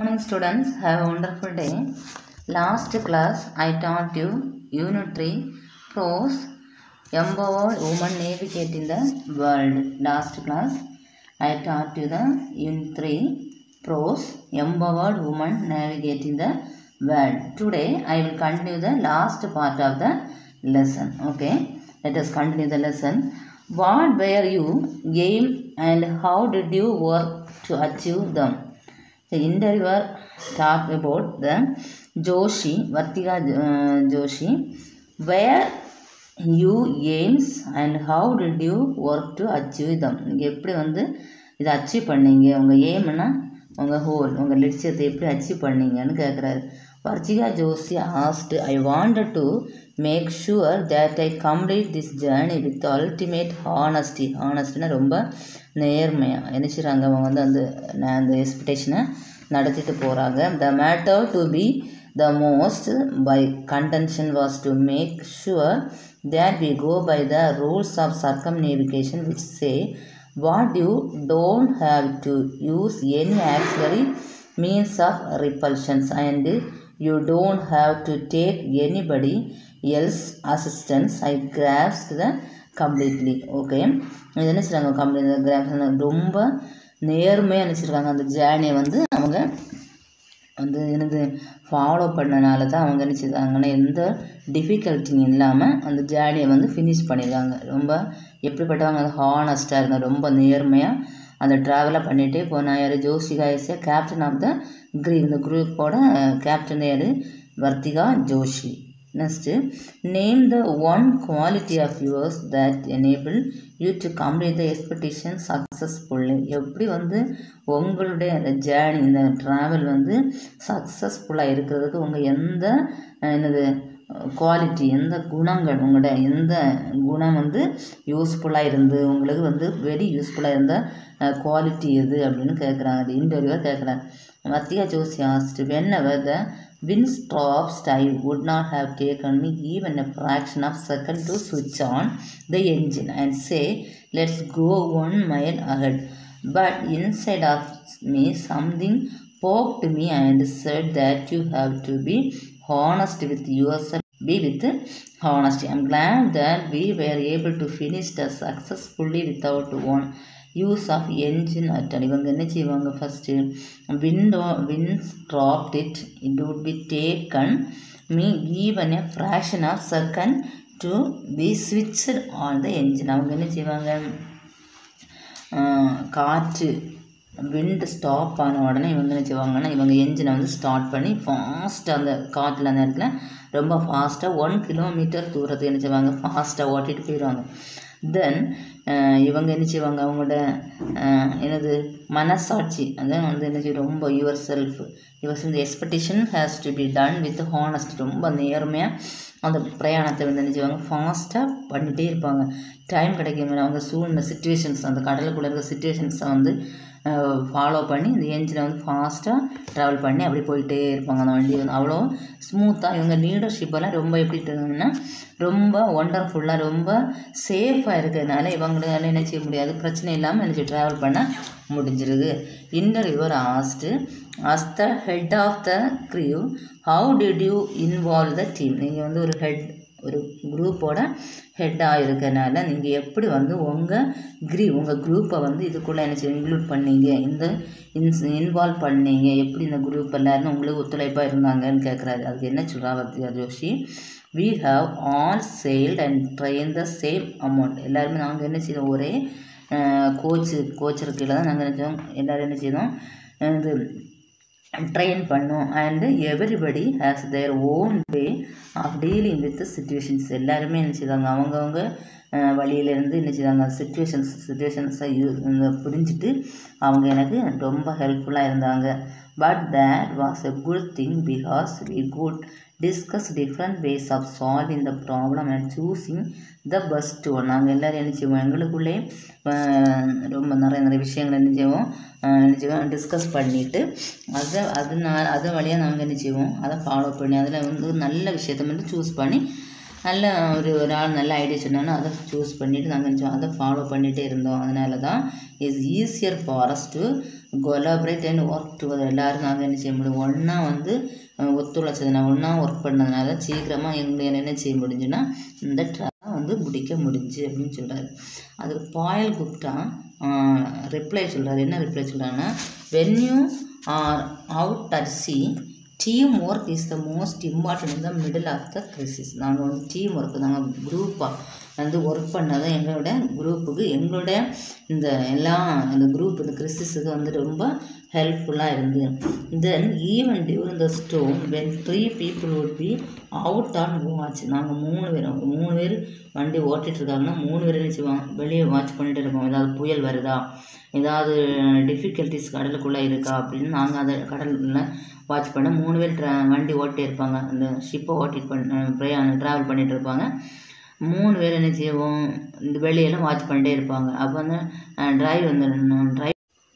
morning students have a wonderful day last class i taught you unit 3 prose empowered woman navigating the world last class i taught you the unit 3 prose empowered woman navigating the world today i will continue the last part of the lesson okay let us continue the lesson what were you aim and how did you work to achieve them the interviewer talked about the Joshi, Vartika uh, Joshi, where you aims and how did you work to achieve them நீங்கள் எப்படி வந்து இதை achieve பண்ணீங்க உங்கள் ஏம்னா உங்கள் whole உங்கள் லட்சியத்தை எப்படி அச்சீவ் பண்ணீங்கன்னு கேட்குறாரு Vartika Joshi asked I wanted to make sure that I complete this journey with ultimate honesty ஹானஸ்டினா ரொம்ப நேர்மையாக என்ன செய்கிறாங்க அவங்க வந்து அந்த நான் அந்த எக்ஸ்பெக்டேஷனை நடத்திட்டு போகிறாங்க the matter to be the most by contention was to make sure that we go by the rules of circumnavigation which say what you don't have to use any auxiliary means of repulsions and you don't have to take anybody else assistance i grasped the completely okay இது என்ன செய்றாங்க complete graphs ரொம்ப நேர்மையாக நினச்சிருக்காங்க அந்த ஜேர்னியை வந்து அவங்க வந்து எனது ஃபாலோ பண்ணனால தான் அவங்க என்ன செய்தாங்கன்னா எந்த டிஃபிகல்ட்டியும் இல்லாமல் அந்த ஜேர்னியை வந்து ஃபினிஷ் பண்ணியிருக்காங்க ரொம்ப எப்படிப்பட்டவங்க அது ஹானஸ்ட்டாக இருந்தாங்க ரொம்ப நேர்மையாக அந்த ட்ராவலை பண்ணிகிட்டே போனால் யார் ஜோஷிகா is captain of the crew இந்த குரூப்போட கேப்டன் யார் Vartika Joshi next name the one quality of yours that enable you to complete the expectation successfully எப்படி வந்து உங்களுடைய அந்த ஜேர்னி இந்த ட்ராவல் வந்து சக்ஸஸ்ஃபுல்லாக இருக்கிறதுக்கு உங்கள் எந்த என்னது குவாலிட்டி எந்த குணங்கள் உங்களோட எந்த குணம் வந்து யூஸ்ஃபுல்லாக இருந்து உங்களுக்கு வந்து வெரி யூஸ்ஃபுல்லாக இருந்த குவாலிட்டி எது அப்படின்னு கேட்குறாங்க அது இன்டர்வியூவாக கேட்குறாங்க மத்தியா Joshi asked whenever the wind stops I would not have taken me even a fraction of second to switch on the engine and say let's go one mile ahead but inside of me something poked me and said that you have to be honest with yourself be with honesty i'm glad that we were able to finish the successfully without one use of engine அட்டன் இவங்க என்ன செய்வாங்க first window wins dropped it it would be taken me even a fraction of second to be ஸ்விட்ச் on the engine அவங்க என்ன செய்வாங்க காற்று விண்டு stop ஆன உடனே இவங்க என்ன செய்வாங்கன்னா இவங்க என்ஜினை வந்து ஸ்டார்ட் பண்ணி ஃபாஸ்ட்டாக அந்த காற்றில் அந்த இடத்துல ரொம்ப ஃபாஸ்ட்டாக ஒன் கிலோமீட்டர் தூரத்தை என்ன செய்வாங்க ஃபாஸ்ட்டாக ஓட்டிகிட்டு போயிடுவாங்க தென் இவங்க என்ன செய்வாங்க அவங்களோட எனது மனசாட்சி அதான் வந்து என்ன செய்யும் ரொம்ப யுவர் செல்ஃப் யுவர் இந்த expectation has to be done with honest ரொம்ப நேர்மையாக அந்த பிரயாணத்தை வந்து என்ன செய்வாங்க ஃபாஸ்ட்டாக பண்ணிகிட்டே இருப்பாங்க டைம் கிடைக்கும் அவங்க சூழ்நிலை சுச்சுவேஷன்ஸ் அந்த கடலுக்குள்ளே இருக்க சுச்சுவேஷன்ஸை வந்து ஃபாலோ பண்ணி இந்த என்ஜினை வந்து ஃபாஸ்ட்டாக ட்ராவல் பண்ணி அப்படி போயிட்டே இருப்பாங்க அந்த வண்டி வந்து அவ்வளோ ஸ்மூத்தாக இவங்க லீடர்ஷிப்பெல்லாம் ரொம்ப எப்படி இருக்காங்கன்னா ரொம்ப ஒண்டர்ஃபுல்லாக ரொம்ப சேஃபாக இருக்கிறதுனால இவங்களால என்ன செய்ய முடியாது பிரச்சனை இல்லாமல் என்ன செய்ய ட்ராவல் பண்ண முடிஞ்சிருது interviewer asked us the head of the crew how did you involve the team நீங்கள் வந்து ஒரு ஹெட் ஒரு குரூப்போட ஹெட்டாக இருக்கனால நீங்கள் எப்படி வந்து உங்கள் க்ரீ உங்கள் குரூப்பை வந்து இதுக்குள்ளே என்ன செய்ய இன்க்ளூட் பண்ணீங்க இந்த இன்ஸ் இன்வால்வ் பண்ணீங்க எப்படி இந்த குரூப் எல்லாரும் உங்களுக்கு ஒத்துழைப்பாக இருந்தாங்கன்னு கேட்குறாரு அதுக்கு என்ன சொல்கிறா Vartika Joshi we have all sailed and train the same amount எல்லாருமே நாங்கள் என்ன செய்தோம் ஒரே கோச்சு கோச்சர் கீழே தான் நாங்கள் என்ன செய்தோம் எல்லோரும் என்ன செய்தோம் இது ட்ரெயின் பண்ணோம் and everybody has their own way of dealing with situations எல்லாருமே என்ன செய்தாங்க அவங்கவுங்க வழியிலேருந்து என்ன செய்தாங்க சுச்சுவேஷன்ஸ் சுச்சுவேஷன்ஸை யூ புரிஞ்சுட்டு அவங்க எனக்கு ரொம்ப ஹெல்ப்ஃபுல்லாக இருந்தாங்க but that was a good thing because we could discuss different ways of solving the problem and choosing the best one நாங்கள் எல்லோரும் என்ன செய்வோம் எங்களுக்குள்ளே ரொம்ப நிறைய நிறைய விஷயங்கள் என்ன செய்வோம் என்ன செய்வோம் டிஸ்கஸ் பண்ணிவிட்டு அதை அதனால் அது வழியாக நாங்கள் என்ன செய்வோம் அதை ஃபாலோ பண்ணி அதில் வந்து நல்ல விஷயத்த மட்டும் சூஸ் பண்ணி நல்ல ஒரு ஒரு ஆள் நல்ல ஐடியா சொன்னாலும் அதை சூஸ் பண்ணிவிட்டு நாங்கள் நினச்சோம் அதை ஃபாலோ பண்ணிகிட்டே இருந்தோம் அதனால தான் is easier for us to collaborate and work together எல்லோரும் நாங்கள் என்ன செய்ய முடியும் ஒன்றா வந்து அஹ், ஒத்துழைச்சதுனா ஒன்றா ஒர்க் பண்ணதுனால சீக்கிரமாக எங்களுக்கு என்ன செய்ய முடிஞ்சுன்னா இந்த ட்ராவை வந்து முடிக்க முடிஞ்சு அப்படின்னு சொல்கிறாரு அதுக்கு பாயல் குப்டா ரிப்ளை சொல்கிறாரு என்ன ரிப்ளை சொல்கிறாங்கன்னா when you are out at sea team work is the most important in the middle of the crisis நாங்கள் வந்து டீம் ஒர்க் நாங்கள் குரூப்பாக வந்து ஒர்க் பண்ணதான் எங்களோட குரூப்புக்கு எங்களோட இந்த எல்லா இந்த குரூப் இந்த கிறிஸ்டிஸுக்கு வந்து ரொம்ப ஹெல்ப்ஃபுல்லாக இருந்து then even during the storm when three people would be out on watch நாங்கள் மூணு பேர் மூணு பேர் வண்டி ஓட்டிட்டு இருக்காங்கன்னா மூணு பேர் என்ன செய்வோம் வெளியே வாட்ச் பண்ணிட்டு இருப்போம் ஏதாவது புயல் வருதா ஏதாவது டிஃபிகல்ட்டிஸ் கடலுக்குள்ளே இருக்கா அப்படின்னு நாங்கள் அதை கடலில் வாட்ச் பண்ண மூணு பேர் ட்ரா வண்டி ஓட்டிகிட்டே இருப்பாங்க அந்த ஷிப்பை ஓட்டிட்டு பண்ண பிரயாணம் ட்ராவல் பண்ணிட்டு இருப்பாங்க மூணு பேர் என்ன செய்வோம் இந்த வெளியெல்லாம் வாட்ச் பண்ணிட்டே இருப்பாங்க அப்போ வந்து டிரைவ் வந்து drive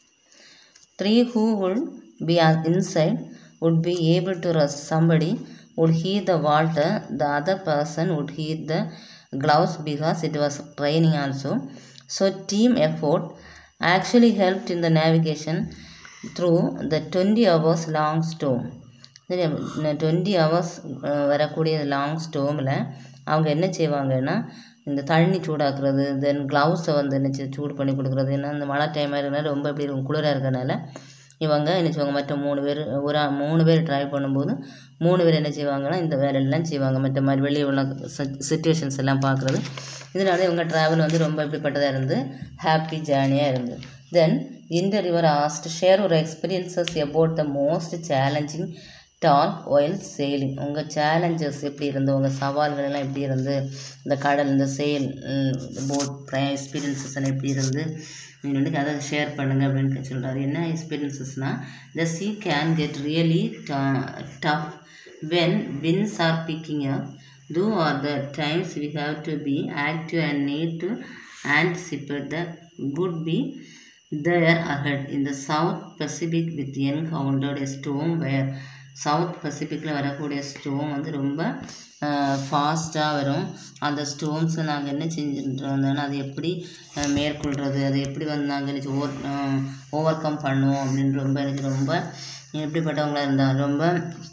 three who would be on- inside would be able to rush somebody would heat the water the other person would heat the gloves because it was raining also so team effort actually helped in the navigation through the 20 hours long storm சரி twenty hours வரக்கூடிய long ஸ்டோமில் அவங்க என்ன செய்வாங்கன்னா இந்த தண்ணி சூடாக்குறது தென் க்ளவுஸை வந்து என்ன செய்ய சூடு பண்ணி கொடுக்குறது ஏன்னா இந்த மழை டைம் இருக்கிறனால ரொம்ப இப்படி இருக்கும் குளிராக இருக்கிறனால இவங்க என்ன செய்வாங்க மற்ற மூணு பேர் ஒரு ஆ- மூணு பேர் ட்ரைவ் பண்ணும்போது மூணு பேர் என்ன செய்வாங்கன்னா இந்த வேலையெல்லாம் செய்வாங்க மற்ற மாதிரி வெளியே உள்ள சுச்சுவேஷன்ஸ் எல்லாம் பார்க்குறது இதனால இவங்க ட்ராவல் வந்து ரொம்ப இப்படிப்பட்டதாக இருந்து ஹாப்பி ஜேர்னியாக இருந்து தென் இன்டர்வியூவர் ஆஸ்ட் ஷேர் ஒரு experiences about the most challenging talk while sailing உங்கள் சேலஞ்சஸ் எப்படி இருந்து உங்கள் சவால்கள் எல்லாம் எப்படி இருந்து இந்த கடல் இந்த சேல் போட் எக்ஸ்பீரியன்சஸ் எல்லாம் எப்படி இருந்து நீங்கள் வந்து அதை ஷேர் பண்ணுங்க அப்படின்னு சொல்கிறாரு என்ன எக்ஸ்பீரியன்சஸ்னால் the sea can get really tough when winds are picking up those are the times we have to be active and need to anticipate the good be there ahead in the south pacific with encountered a storm where south பசிபிக்கில் வரக்கூடிய storm வந்து ரொம்ப ஃபாஸ்ட்டாக வரும் அந்த ஸ்டோம்ஸை நாங்கள் என்ன செஞ்சுட்டு வந்தோம்னா அது எப்படி அஹ், மேற்கொள்கிறது அது எப்படி வந்து நாங்கள் ஓவர் ஓவர் கம் பண்ணுவோம் அப்படின்னு ரொம்ப எனக்கு ரொம்ப எப்படிப்பட்டவங்களா இருந்தால் ரொம்ப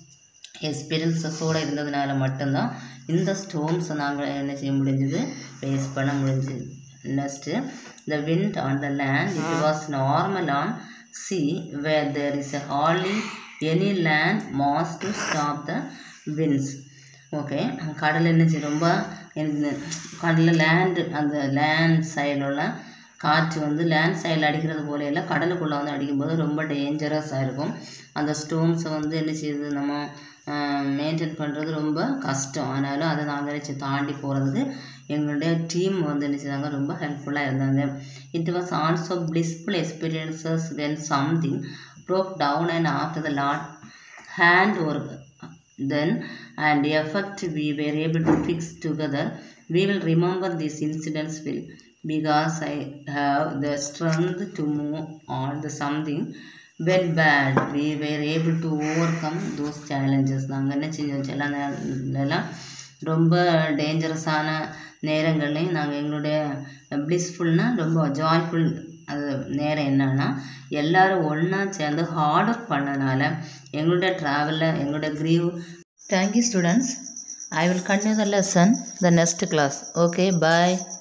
எக்ஸ்பீரியன்ஸஸோடு இருந்ததுனால மட்டும்தான் இந்த ஸ்டோன்ஸை நாங்கள் என்ன செய்ய முடிஞ்சது ஃபேஸ் பண்ண முடிஞ்சுது next the wind on the land it was normal on sea where there is a ஹார்லி any land mass to stop the winds okay கடல் என்ன செய்யும் ரொம்ப எனக்கு கடலில் லேண்டு அந்த லேண்ட் சைடில் உள்ள காற்று வந்து லேண்ட் சைடில் அடிக்கிறது போல இல்லை கடலுக்குள்ளே வந்து அடிக்கும்போது ரொம்ப டேஞ்சரஸாக இருக்கும் அந்த ஸ்டோன்ஸை வந்து என்ன செய்யுது நம்ம மெயின்டைன் பண்ணுறது ரொம்ப கஷ்டம் ஆனாலும் அதை நாங்கள் நினச்சி தாண்டி போகிறதுக்கு எங்களுடைய டீம் வந்து என்ன செய்தாங்க ரொம்ப ஹெல்ப்ஃபுல்லாக இருந்தாங்க it was also blissful experiences when something broke down and after the Lord hand work then and effort we were able to fix together we will remember these incidents will because I have the strength to move on the something went bad we were able to overcome those challenges நாங்கள் என்ன செஞ்சோம் சில நேரம் ரொம்ப டேஞ்சரஸான நேரங்கள்லையும் நாங்கள் எங்களுடைய ப்ளிஸ்ஃபுல்னால் ரொம்ப joyful அது நேரம் என்னன்னா எல்லாரும் ஒன்றா சேர்ந்து ஹார்ட் ஒர்க் பண்ணனால எங்களுடைய ட்ராவலில் எங்களுடைய crew thank you students I will continue the lesson the next class okay bye